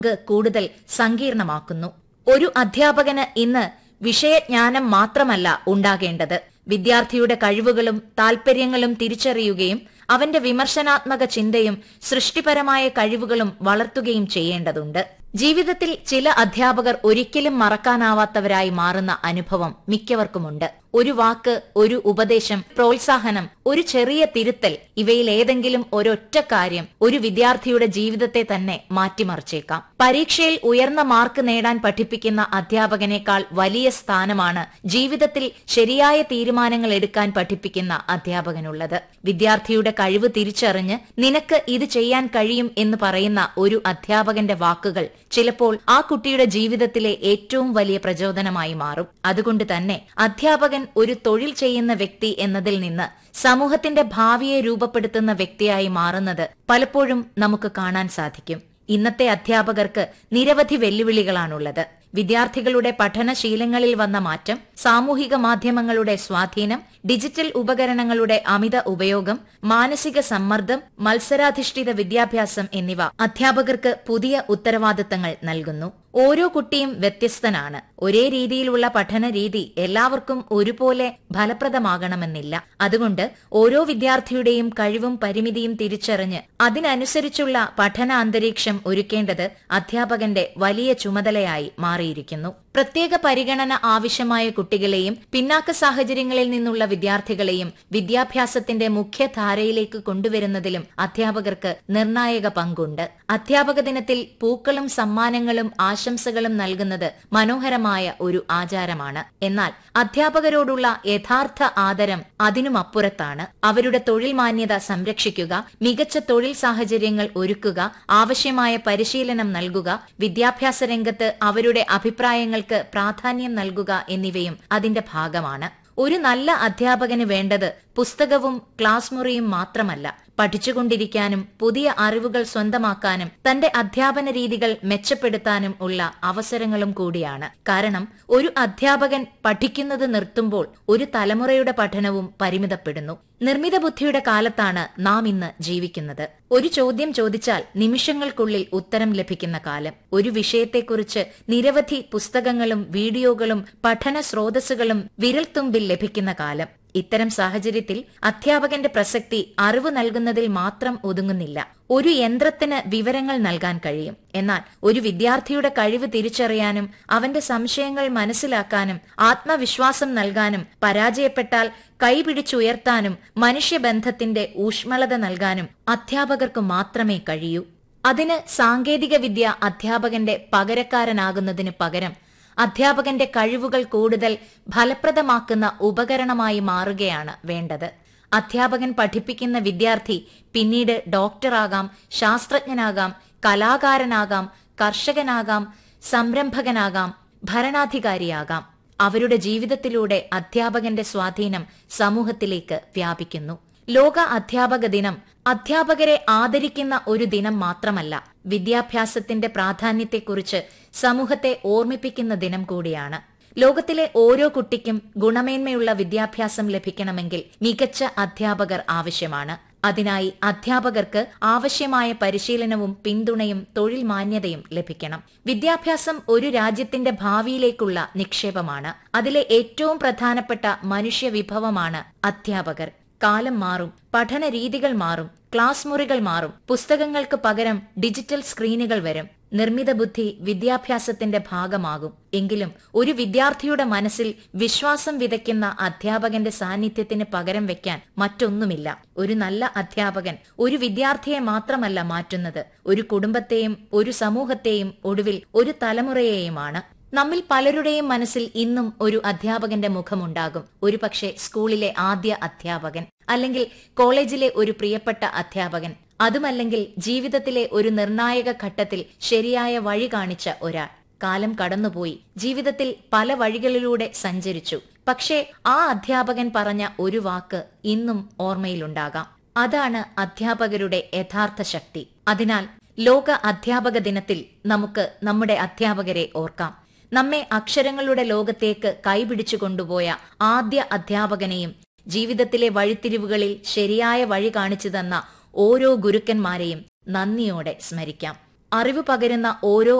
ഗ് കൂടുതൽ സങ്കീർണമാക്കുന്നു ഒരു അധ്യാപകന് ഇന്ന് വിഷയജ്ഞാനം മാത്രമല്ല ഉണ്ടാകേണ്ടത് വിദ്യാർത്ഥിയുടെ കഴിവുകളും താൽപര്യങ്ങളും തിരിച്ചറിയുകയും അവന്റെ വിമർശനാത്മക ചിന്തയും സൃഷ്ടിപരമായ കഴിവുകളും വളർത്തുകയും ചെയ്യേണ്ടതുണ്ട് ജീവിതത്തിൽ ചില അധ്യാപകർ ഒരിക്കലും മറക്കാനാവാത്തവരായി മാറുന്ന അനുഭവം മിക്കവർക്കുമുണ്ട് ഒരു വാക്ക് ഒരു ഉപദേശം പ്രോത്സാഹനം ഒരു ചെറിയ തിരുത്തൽ ഇവയിൽ ഏതെങ്കിലും ഒരൊറ്റ കാര്യം ഒരു വിദ്യാർത്ഥിയുടെ ജീവിതത്തെ തന്നെ മാറ്റിമറിച്ചേക്കാം പരീക്ഷയിൽ ഉയർന്ന മാർക്ക് നേടാൻ പഠിപ്പിക്കുന്ന അധ്യാപകനേക്കാൾ വലിയ സ്ഥാനമാണ് ജീവിതത്തിൽ ശരിയായ തീരുമാനങ്ങൾ എടുക്കാൻ പഠിപ്പിക്കുന്ന അധ്യാപകനുള്ളത് വിദ്യാർത്ഥിയുടെ കഴിവ് തിരിച്ചറിഞ്ഞ് നിനക്ക് ഇത് ചെയ്യാൻ കഴിയും എന്ന് പറയുന്ന ഒരു അധ്യാപകന്റെ വാക്കുകൾ ചിലപ്പോൾ ആ കുട്ടിയുടെ ജീവിതത്തിലെ ഏറ്റവും വലിയ പ്രചോദനമായി മാറും അതുകൊണ്ട് തന്നെ അധ്യാപകൻ ഒരു തൊഴിൽ ചെയ്യുന്ന വ്യക്തി എന്നതിൽ നിന്ന് സമൂഹത്തിന്റെ ഭാവിയെ രൂപപ്പെടുത്തുന്ന വ്യക്തിയായി മാറുന്നത് പലപ്പോഴും നമുക്ക് കാണാൻ സാധിക്കും ഇന്നത്തെ അധ്യാപകർക്ക് നിരവധി വെല്ലുവിളികളാണുള്ളത് വിദ്യാർത്ഥികളുടെ പഠനശീലങ്ങളിൽ വന്ന മാറ്റം സാമൂഹിക മാധ്യമങ്ങളുടെ സ്വാധീനം ഡിജിറ്റൽ ഉപകരണങ്ങളുടെ അമിത ഉപയോഗം മാനസിക സമ്മർദ്ദം മത്സരാധിഷ്ഠിത വിദ്യാഭ്യാസം എന്നിവ അധ്യാപകർക്ക് പുതിയ ഉത്തരവാദിത്തങ്ങൾ നൽകുന്നു ഓരോ കുട്ടിയും വ്യത്യസ്തനാണ് ഒരേ രീതിയിലുള്ള പഠന രീതി എല്ലാവർക്കും ഒരുപോലെ ഫലപ്രദമാകണമെന്നില്ല അതുകൊണ്ട് ഓരോ വിദ്യാർത്ഥിയുടെയും കഴിവും പരിമിതിയും തിരിച്ചറിഞ്ഞ് അതിനനുസരിച്ചുള്ള പഠന അന്തരീക്ഷം ഒരുക്കേണ്ടത് അധ്യാപകന്റെ വലിയ ചുമതലയായി മാറിയിരിക്കുന്നു പ്രത്യേക പരിഗണന ആവശ്യമായ കുട്ടികളെയും പിന്നാക്ക സാഹചര്യങ്ങളിൽ നിന്നുള്ള വിദ്യാർത്ഥികളെയും വിദ്യാഭ്യാസത്തിന്റെ മുഖ്യധാരയിലേക്ക് കൊണ്ടുവരുന്നതിലും അധ്യാപകർക്ക് നിർണായക പങ്കുണ്ട് അധ്യാപക ദിനത്തിൽ പൂക്കളും സമ്മാനങ്ങളും ആശംസകളും നൽകുന്നത് മനോഹരമായ ഒരു ആചാരമാണ് എന്നാൽ അധ്യാപകരോടുള്ള യഥാർത്ഥ ആദരം അതിനുമപ്പുറത്താണ് അവരുടെ തൊഴിൽ മാന്യത സംരക്ഷിക്കുക മികച്ച തൊഴിൽ സാഹചര്യങ്ങൾ ഒരുക്കുക ആവശ്യമായ പരിശീലനം നൽകുക വിദ്യാഭ്യാസ രംഗത്ത് അവരുടെ അഭിപ്രായങ്ങൾക്ക് പ്രാധാന്യം നൽകുക എന്നിവയും അതിന്റെ ഭാഗമാണ് ഒരു നല്ല അധ്യാപകന് വേണ്ടത് പുസ്തകവും ക്ലാസ് മുറിയും മാത്രമല്ല പഠിച്ചുകൊണ്ടിരിക്കാനും പുതിയ അറിവുകൾ സ്വന്തമാക്കാനും തന്റെ അധ്യാപന രീതികൾ മെച്ചപ്പെടുത്താനും ഉള്ള അവസരങ്ങളും കൂടിയാണ് കാരണം ഒരു അധ്യാപകൻ പഠിക്കുന്നത് നിർത്തുമ്പോൾ ഒരു തലമുറയുടെ പഠനവും പരിമിതപ്പെടുന്നു നിർമ്മിത ബുദ്ധിയുടെ കാലത്താണ് നാം ഇന്ന് ജീവിക്കുന്നത് ഒരു ചോദ്യം ചോദിച്ചാൽ നിമിഷങ്ങൾക്കുള്ളിൽ ഉത്തരം ലഭിക്കുന്ന കാലം ഒരു വിഷയത്തെക്കുറിച്ച് നിരവധി പുസ്തകങ്ങളും വീഡിയോകളും പഠന സ്രോതസ്സുകളും വിരൽത്തുമ്പിൽ ലഭിക്കുന്ന കാലം ഇത്തരം സാഹചര്യത്തിൽ അധ്യാപകന്റെ പ്രസക്തി അറിവ് നൽകുന്നതിൽ മാത്രം ഒതുങ്ങുന്നില്ല ഒരു യന്ത്രത്തിന് വിവരങ്ങൾ നൽകാൻ കഴിയും എന്നാൽ ഒരു വിദ്യാർത്ഥിയുടെ കഴിവ് തിരിച്ചറിയാനും അവന്റെ സംശയങ്ങൾ മനസ്സിലാക്കാനും ആത്മവിശ്വാസം നൽകാനും പരാജയപ്പെട്ടാൽ കൈപിടിച്ചുയർത്താനും മനുഷ്യബന്ധത്തിന്റെ ഊഷ്മളത നൽകാനും അധ്യാപകർക്ക് മാത്രമേ കഴിയൂ അതിന് സാങ്കേതിക വിദ്യ അധ്യാപകന്റെ പകരക്കാരനാകുന്നതിന് പകരം അധ്യാപകന്റെ കഴിവുകൾ കൂടുതൽ ഫലപ്രദമാക്കുന്ന ഉപകരണമായി മാറുകയാണ് വേണ്ടത് അധ്യാപകൻ പഠിപ്പിക്കുന്ന വിദ്യാർത്ഥി പിന്നീട് ഡോക്ടറാകാം ശാസ്ത്രജ്ഞനാകാം കലാകാരനാകാം കർഷകനാകാം സംരംഭകനാകാം ഭരണാധികാരിയാകാം അവരുടെ ജീവിതത്തിലൂടെ അധ്യാപകന്റെ സ്വാധീനം സമൂഹത്തിലേക്ക് വ്യാപിക്കുന്നു ലോക അധ്യാപക ദിനം അധ്യാപകരെ ആദരിക്കുന്ന ഒരു ദിനം മാത്രമല്ല വിദ്യാഭ്യാസത്തിന്റെ പ്രാധാന്യത്തെക്കുറിച്ച് സമൂഹത്തെ ഓർമ്മിപ്പിക്കുന്ന ദിനം കൂടിയാണ് ലോകത്തിലെ ഓരോ കുട്ടിക്കും ഗുണമേന്മയുള്ള വിദ്യാഭ്യാസം ലഭിക്കണമെങ്കിൽ മികച്ച അധ്യാപകർ ആവശ്യമാണ് അതിനായി അധ്യാപകർക്ക് ആവശ്യമായ പരിശീലനവും പിന്തുണയും തൊഴിൽ മാന്യതയും ലഭിക്കണം വിദ്യാഭ്യാസം ഒരു രാജ്യത്തിന്റെ ഭാവിയിലേക്കുള്ള നിക്ഷേപമാണ് അതിലെ ഏറ്റവും പ്രധാനപ്പെട്ട മനുഷ്യ വിഭവമാണ് അധ്യാപകർ കാലം മാറും പഠന രീതികൾ മാറും ക്ലാസ് മുറികൾ മാറും പുസ്തകങ്ങൾക്ക് പകരം ഡിജിറ്റൽ സ്ക്രീനുകൾ വരും നിർമ്മിത ബുദ്ധി വിദ്യാഭ്യാസത്തിന്റെ ഭാഗമാകും എങ്കിലും ഒരു വിദ്യാർത്ഥിയുടെ മനസ്സിൽ വിശ്വാസം വിതയ്ക്കുന്ന അധ്യാപകന്റെ സാന്നിധ്യത്തിന് പകരം വെക്കാൻ മറ്റൊന്നുമില്ല ഒരു നല്ല അധ്യാപകൻ ഒരു വിദ്യാർത്ഥിയെ മാത്രമല്ല മാറ്റുന്നത് ഒരു കുടുംബത്തെയും ഒരു സമൂഹത്തെയും ഒടുവിൽ ഒരു തലമുറയെയുമാണ് നമ്മിൽ പലരുടെയും മനസ്സിൽ ഇന്നും ഒരു അധ്യാപകന്റെ മുഖമുണ്ടാകും ഒരുപക്ഷെ സ്കൂളിലെ ആദ്യ അധ്യാപകൻ അല്ലെങ്കിൽ കോളേജിലെ ഒരു പ്രിയപ്പെട്ട അധ്യാപകൻ അതുമല്ലെങ്കിൽ ജീവിതത്തിലെ ഒരു നിർണായക ഘട്ടത്തിൽ ശരിയായ വഴി കാണിച്ച ഒരാൾ കാലം കടന്നുപോയി ജീവിതത്തിൽ പല വഴികളിലൂടെ സഞ്ചരിച്ചു പക്ഷേ ആ അധ്യാപകൻ പറഞ്ഞ ഒരു വാക്ക് ഇന്നും ഓർമ്മയിലുണ്ടാകാം അതാണ് അധ്യാപകരുടെ യഥാർത്ഥ ശക്തി അതിനാൽ ലോക അധ്യാപക ദിനത്തിൽ നമുക്ക് നമ്മുടെ അധ്യാപകരെ ഓർക്കാം നമ്മെ അക്ഷരങ്ങളുടെ ലോകത്തേക്ക് കൈപിടിച്ചു കൊണ്ടുപോയ ആദ്യ അധ്യാപകനെയും ജീവിതത്തിലെ വഴിത്തിരിവുകളിൽ ശരിയായ വഴി കാണിച്ചു തന്ന ഓരോ ഗുരുക്കന്മാരെയും നന്ദിയോടെ സ്മരിക്കാം അറിവ് പകരുന്ന ഓരോ